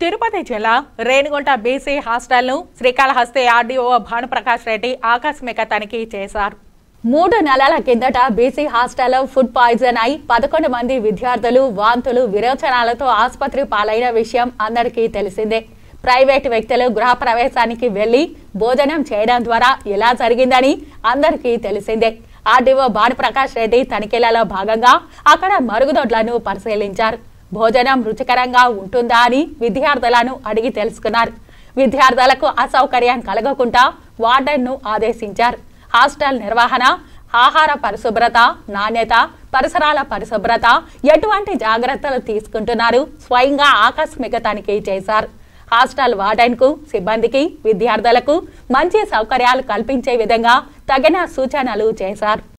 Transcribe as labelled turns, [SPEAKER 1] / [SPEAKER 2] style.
[SPEAKER 1] తిరుపతి జిల్లా రేణిగుంట బీసీ హాస్టల్ను శ్రీకాళహస్తి ఆర్డీఓ భానుప్రకాష్ రెడ్డి ఆకస్మిక తనిఖీ చేశారు
[SPEAKER 2] మూడు నెలల కిందట బీసీ హాస్టల్లో ఫుడ్ పాయిజన్ అయి పదకొండు మంది విద్యార్థులు వాంతులు విరోచనాలతో ఆసుపత్రి పాలైన విషయం అందరికీ తెలిసిందే ప్రైవేటు వ్యక్తులు గృహప్రవేశానికి వెళ్లి భోజనం చేయడం ద్వారా ఎలా జరిగిందని అందరికీ తెలిసిందే ఆర్డీఓ భానుప్రకాష్ రెడ్డి తనిఖీలలో భాగంగా అక్కడ మరుగుదొడ్లను పరిశీలించారు భోజనం రుచికరంగా ఉంటుందా అని విద్యార్థులను అడిగి తెలుసుకున్నారు విద్యార్థులకు అసౌకర్యం కలగకుండా వార్డెన్ను ఆదేశించారు హాస్టల్ నిర్వహణ ఆహార పరిశుభ్రత నాణ్యత పరిసరాల పరిశుభ్రత ఎటువంటి జాగ్రత్తలు తీసుకుంటున్నారు స్వయంగా ఆకస్మిక తనిఖీ చేశారు హాస్టల్ వార్డెన్కు సిబ్బందికి విద్యార్థులకు మంచి సౌకర్యాలు కల్పించే విధంగా తగిన సూచనలు చేశారు